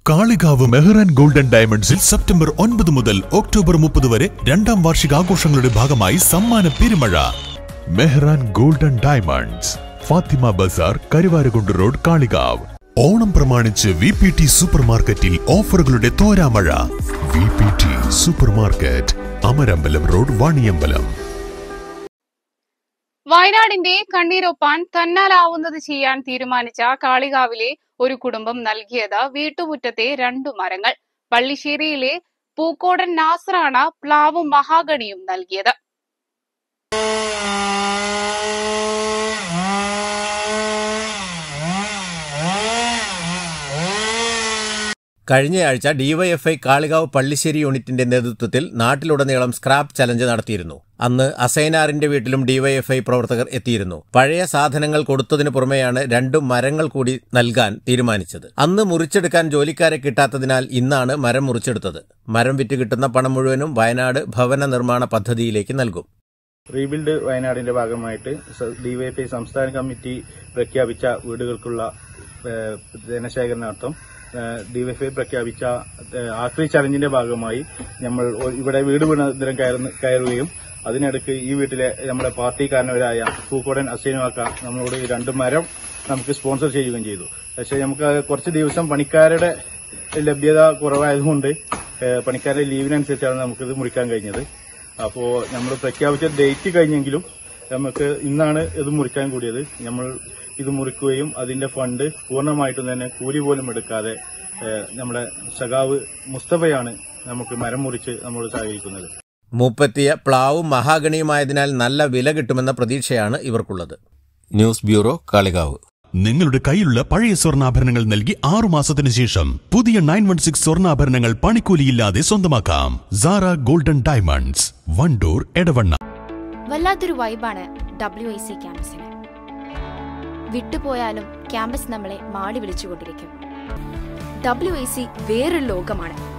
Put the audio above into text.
Kalikavu Mehran golden ഡയമണ്ട്സിൽ September ഒൻപത് മുതൽ ഒക്ടോബർ മുപ്പത് വരെ രണ്ടാം വാർഷികാഘോഷങ്ങളുടെ ഭാഗമായി സമ്മാന പെരുമഴ Mehran golden diamonds Fathima Bazar Karuvarakundu road Kalikavu Onam പ്രമാണിച്ച് വി പി ടി സൂപ്പർ മാർക്കറ്റിൽ ഓഫറുകളുടെ തോരാമഴ V P T super market Amarambalam road Vaniyambalam വയനാടിന്റെ കണ്ണീരൊപ്പാൻ തന്നാലാവുന്നത് ചെയ്യാൻ തീരുമാനിച്ച കാളികാവിലെ ഒരു കുടുംബം നൽകിയത് വീട്ടുമുറ്റത്തെ രണ്ടു മരങ്ങൾ പള്ളിശ്ശേരിയിലെ പൂക്കോടൻ നാസറാണ് പ്ലാവും മഹാഗണിയും നൽകിയത് കഴിഞ്ഞയാഴ്ച ഡിവൈഎഫ്ഐ കാളികാവ് പള്ളിശ്ശേരി യൂണിറ്റിന്റെ നേതൃത്വത്തിൽ നാട്ടിലുടനീളം സ്ക്രാപ്പ് ചലഞ്ച് നടത്തിയിരുന്നു അന്ന് അസൈനാറിന്റെ വീട്ടിലും ഡിവൈഎഫ്ഐ പ്രവർത്തകർ എത്തിയിരുന്നു പഴയ സാധനങ്ങൾ കൊടുത്തതിനു പുറമെയാണ് രണ്ടു മരങ്ങൾ കൂടി നൽകാൻ തീരുമാനിച്ചത് അന്ന് മുറിച്ചെടുക്കാൻ ജോലിക്കാരെ കിട്ടാത്തതിനാൽ ഇന്നാണ് മരം മുറിച്ചെടുത്തത് മരം വിറ്റ് കിട്ടുന്ന പണം മുഴുവനും വയനാട് ഭവന നിർമ്മാണ പദ്ധതിയിലേക്ക് നൽകും റീബിൽഡ് വയനാടിന്റെ ഭാഗമായിട്ട് ഡിവൈഎഫ്ഐ സംസ്ഥാന കമ്മിറ്റി പ്രഖ്യാപിച്ച വീടുകൾക്കുള്ള ഏഹ്, ധനശേഖരണാർത്ഥം ഡിവൈഎഫ്ഐ പ്രഖ്യാപിച്ച ഏഹ്, ആക്രി ചലഞ്ചിന്റെ ഭാഗമായി നമ്മൾ ഒ- ഇവിടെ വീട് വീണതരം കയറുകയും അതിനിടയ്ക്ക് ഈ വീട്ടിലെ നമ്മുടെ പാർട്ടിക്കാരനവരായ പൂക്കോടൻ അസീനുവാക്ക നമ്മളോട് ഈ രണ്ട് മരം നമുക്ക് സ്പോൺസർ ചെയ്യുകയും ചെയ്തു പക്ഷേ നമുക്ക് കുറച്ച് ദിവസം പണിക്കാരുടെ ലഭ്യത കുറവായതുകൊണ്ട് ഏഹ്, പണിക്കാരുടെ ലീവിനനുസരിച്ചാണ് നമുക്കിത് മുറിക്കാൻ കഴിഞ്ഞത് അപ്പോ നമ്മൾ പ്രഖ്യാപിച്ച ഡേറ്റ് കഴിഞ്ഞെങ്കിലും നമുക്ക് ഇന്നാണ് ഇത് മുറിക്കാൻ കൂടിയത് നമ്മൾ ഇത് മുറിക്കുകയും അതിന്റെ ഫണ്ട് പൂർണ്ണമായിട്ടും തന്നെ കൂലി പോലും എടുക്കാതെ ഏഹ്, നമ്മുടെ സഖാവ് മുസ്തഫയാണ് നമുക്ക് മരം മുറിച്ച് നമ്മോട് സഹകരിക്കുന്നത് മൂപ്പെത്തിയ പ്ലാവും മഹാഗണിയുമായതിനാൽ നല്ല വില കിട്ടുമെന്ന പ്രതീക്ഷയാണ് ഇവർക്കുള്ളത് ന്യൂസ് ബ്യൂറോ കാളികാവ് നിങ്ങളുടെ കയ്യിലുള്ള പഴയ സ്വർണ്ണാഭരണങ്ങൾ നൽകി ആറു മാസത്തിന് ശേഷം പുതിയ നയൻ വൺ സിക്സ് സ്വർണ്ണാഭരണങ്ങൾ പണിക്കൂലിയില്ലാതെ സ്വന്തമാക്കാം സാറ ഗോൾഡൻ ഡയമണ്ട്സ് വണ്ടൂർ എടവണ്ണ വല്ലാത്തൊരു വൈബാണ് ഡബ്ല്യു ഐ സി ക്യാമ്പസിന് വിട്ടുപോയാലും ക്യാമ്പസ് നമ്മളെ മാടി വിളിച്ചുകൊണ്ടിരിക്കും ഡബ്ല്യു ഐ സി വേറൊരു ലോകമാണ്